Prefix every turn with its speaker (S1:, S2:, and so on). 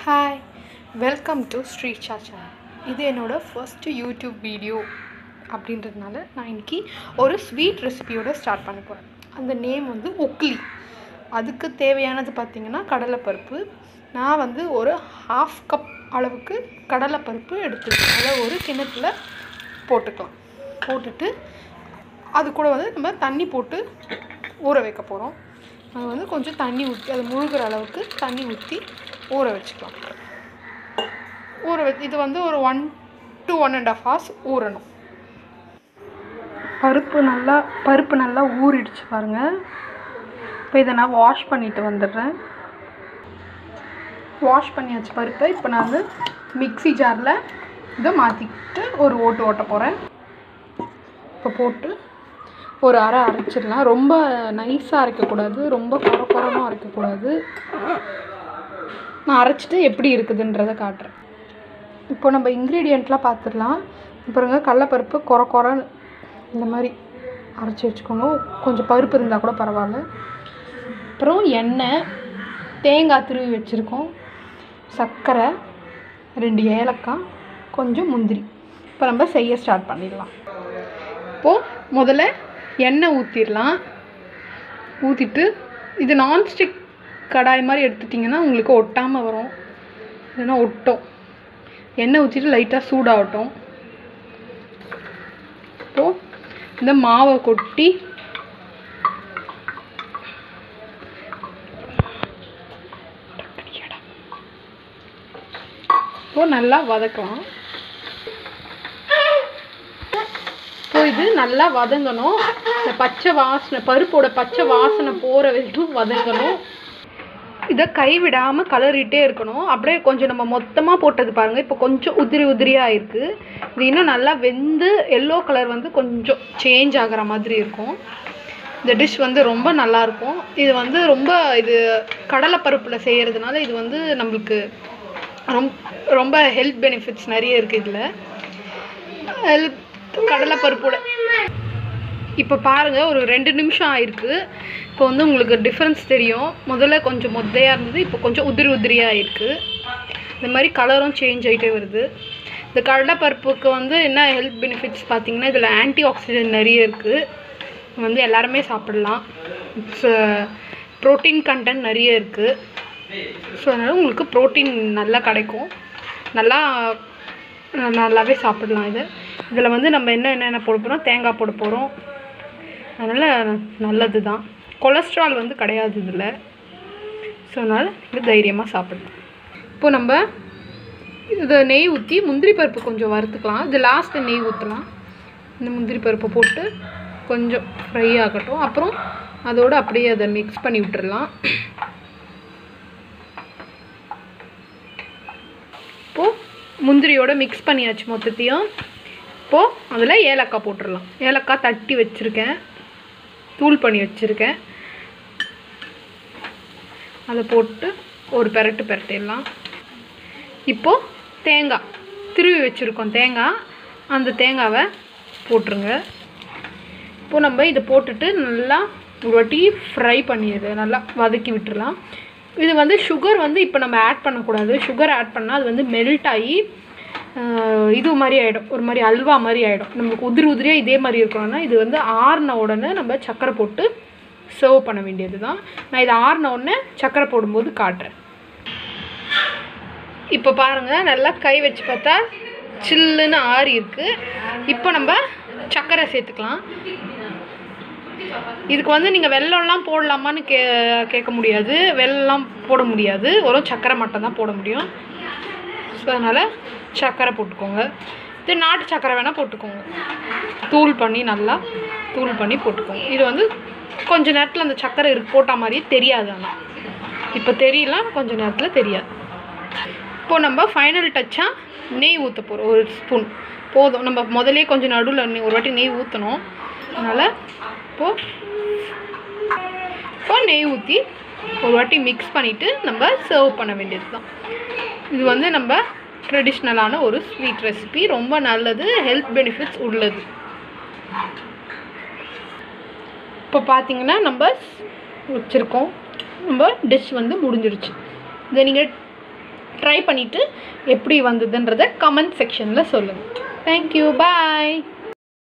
S1: hi welcome to Sri சாச்சா இது என்னோடய ஃபர்ஸ்ட்டு யூடியூப் வீடியோ அப்படின்றதுனால நான் இன்னைக்கு ஒரு ஸ்வீட் ரெசிபியோட ஸ்டார்ட் பண்ண போகிறேன் அந்த நேம் வந்து உக்லி அதுக்கு தேவையானது பார்த்திங்கன்னா கடலைப்பருப்பு நான் வந்து ஒரு ஹாஃப் கப் அளவுக்கு கடலைப்பருப்பு எடுத்துருக்கேன் அதை ஒரு கிணத்துல போட்டுக்கலாம் போட்டுட்டு அது கூட வந்து நம்ம தண்ணி போட்டு ஊற வைக்க போகிறோம் அது வந்து கொஞ்சம் தண்ணி ஊற்றி அது முழுகிற அளவுக்கு தண்ணி ஊற்றி ஊற வச்சுக்கலாம் ஊற வச்சு இது வந்து ஒரு one to one and half hours ஊறணும் பருப்பு நல்லா பருப்பு நல்லா ஊறிடுச்சு பாருங்கள் இப்போ இதை நான் வாஷ் பண்ணிட்டு வந்துடுறேன் வாஷ் பண்ணியாச்சு பருப்பை இப்போ நான் வந்து மிக்ஸி ஜாரில் இதை மாற்றிக்கிட்டு ஒரு ஓட்டு ஓட்ட போகிறேன் இப்போ போட்டு ஒரு அரை அரைச்சிடலாம் ரொம்ப நைஸாக அரைக்கக்கூடாது ரொம்ப குறை குறனும் அரைக்கக்கூடாது நான் அரைச்சிட்டு எப்படி இருக்குதுன்றதை காட்டுறேன் இப்போ நம்ம இன்க்ரீடியண்ட்லாம் பார்த்துடலாம் பாருங்க கடலப்பருப்பு குறை குறை இந்த மாதிரி அரைச்சி வச்சுக்கோங்க கொஞ்சம் பருப்பு இருந்தால் கூட பரவாயில்ல அப்புறம் எண்ணெய் தேங்காய் துருவி வச்சுருக்கோம் சர்க்கரை ரெண்டு ஏலக்காய் கொஞ்சம் முந்திரி இப்போ நம்ம செய்ய ஸ்டார்ட் பண்ணிடலாம் இப்போது முதல்ல எண்ணெய் ஊற்றிடலாம் ஊற்றிட்டு இது நான்ஸ்டிக் கடாய் மாதிரி எடுத்துட்டிங்கன்னா உங்களுக்கு ஒட்டாமல் வரும் இல்லைன்னா ஒட்டும் எண்ணெய் ஊற்றிட்டு லைட்டாக சூடாகட்டும் இப்போது இந்த மாவை கொட்டி இப்போ நல்லா வதக்கலாம் இப்போ இது நல்லா வதங்கணும் இந்த பச்சை வாசனை பருப்போட பச்சை வாசனை போகிற வரைக்கும் வதங்கணும் இதை கைவிடாமல் கலரிட்டே இருக்கணும் அப்படியே கொஞ்சம் நம்ம மொத்தமாக போட்டது பாருங்கள் இப்போ கொஞ்சம் உதிரி உதிரியாக இருக்குது இது இன்னும் நல்லா வெந்து எல்லோ கலர் வந்து கொஞ்சம் சேஞ்ச் ஆகிற மாதிரி இருக்கும் இந்த டிஷ் வந்து ரொம்ப நல்லாயிருக்கும் இது வந்து ரொம்ப இது கடலைப்பருப்பில் செய்கிறதுனால இது வந்து நம்மளுக்கு ரொம் ரொம்ப ஹெல்த் பெனிஃபிட்ஸ் நிறைய இருக்குது இதில் ஹெல்த் கடலைப்பருப்போட இப்போ பாருங்கள் ஒரு ரெண்டு நிமிஷம் ஆயிருக்கு இப்போ வந்து உங்களுக்கு டிஃப்ரென்ஸ் தெரியும் முதல்ல கொஞ்சம் மொத்தையாக இருந்தது இப்போ கொஞ்சம் உதிரி உதிரியாக இருக்குது இந்த மாதிரி கலரும் சேஞ்ச் ஆகிட்டே வருது இந்த கடலைப்பருப்புக்கு வந்து என்ன ஹெல்த் பெனிஃபிட்ஸ் பார்த்தீங்கன்னா இதில் ஆன்டி ஆக்சிடென்ட் நிறைய இருக்குது வந்து எல்லாருமே சாப்பிடலாம் இட்ஸ் ப்ரோட்டீன் கண்டென்ட் நிறைய இருக்குது ஸோ அதனால் உங்களுக்கு ப்ரோட்டீன் நல்லா கிடைக்கும் நல்லா நல்லாவே சாப்பிடலாம் இது இதில் வந்து நம்ம என்ன என்னென்ன போட போகிறோம் தேங்காய் போட போகிறோம் அதனால் நல்லது தான் கொலஸ்ட்ரால் வந்து கிடையாது இதில் ஸோ அதனால் இது தைரியமாக சாப்பிடலாம் இப்போ நம்ம இதை நெய் ஊற்றி முந்திரி பருப்பு கொஞ்சம் வறுத்துக்கலாம் இது லாஸ்ட்டு நெய் ஊற்றலாம் இந்த முந்திரி பருப்பை போட்டு கொஞ்சம் ஃப்ரை ஆகட்டும் அப்புறம் அதோடு அப்படியே அதை மிக்ஸ் பண்ணி விட்டுறலாம் இப்போது முந்திரியோட மிக்ஸ் பண்ணியாச்சு மொத்தத்தையும் இப்போது அதில் ஏலக்காய் போட்டுடலாம் ஏலக்காய் தட்டி வச்சுருக்கேன் தூள் பண்ணி வச்சுருக்கேன் அதை போட்டு ஒரு பெரட்டு பெரட்டிடலாம் இப்போது தேங்காய் திருவி வச்சுருக்கோம் தேங்காய் அந்த தேங்காவை போட்டுருங்க இப்போது நம்ம இதை போட்டுட்டு நல்லா ஒரு வாட்டி ஃப்ரை பண்ணிடுது நல்லா வதக்கி விட்டுறலாம் இது வந்து சுகர் வந்து இப்போ நம்ம ஆட் பண்ணக்கூடாது சுகர் ஆட் பண்ணால் அது வந்து மெல்ட் ஆகி இது மாதிரி ஆகிடும் ஒரு மாதிரி அல்வா மாதிரி ஆகிடும் நமக்கு உதிரி உதிரியாக இதே மாதிரி இருக்கணும்னா இது வந்து ஆறின உடனே நம்ம சர்க்கரை போட்டு சர்வ் பண்ண வேண்டியது தான் நான் இதை ஆறின உடனே சர்க்கரை போடும்போது காட்டுறேன் இப்போ பாருங்கள் நல்லா கை வச்சு பார்த்தா சில்லுன்னு ஆறி இருக்குது இப்போ நம்ம சர்க்கரை சேர்த்துக்கலாம் இதுக்கு வந்து நீங்கள் வெள்ளம்லாம் போடலாமான்னு கே கேட்க முடியாது வெள்ளம்லாம் போட முடியாது வெறும் சர்க்கரை மட்டும் தான் போட முடியும் ஸோ அதனால் சர்க்கரை போட்டுக்கோங்க இது நாட்டு சர்க்கரை வேணால் போட்டுக்கோங்க தூள் பண்ணி நல்லா தூள் பண்ணி போட்டுக்கோங்க இது வந்து கொஞ்ச நேரத்தில் அந்த சர்க்கரை இருக்கு போட்ட மாதிரியே தெரியாது ஆனால் இப்போ தெரியலாம் கொஞ்ச நேரத்தில் தெரியாது இப்போது நம்ம ஃபைனல் டச்சாக நெய் ஊற்ற போகிறோம் ஒரு ஸ்பூன் போதும் நம்ம முதலே கொஞ்சம் நடுவில் ஒரு வாட்டி நெய் ஊற்றணும் அதனால் இப்போது இப்போ நெய் ஊற்றி ஒரு வாட்டி மிக்ஸ் பண்ணிவிட்டு நம்ம சர்வ் பண்ண வேண்டியது தான் இது வந்து நம்ம ட்ரெடிஷ்னலான ஒரு ஸ்வீட் ரெசிபி ரொம்ப நல்லது ஹெல்த் பெனிஃபிட்ஸ் உள்ளது இப்போ பார்த்தீங்கன்னா நம்ம வச்சுருக்கோம் நம்ம டிஷ் வந்து முடிஞ்சிருச்சு இதை நீங்கள் ட்ரை பண்ணிவிட்டு எப்படி வந்ததுன்றதை கமெண்ட் செக்ஷனில் சொல்லுங்கள் தேங்க்யூ பாய்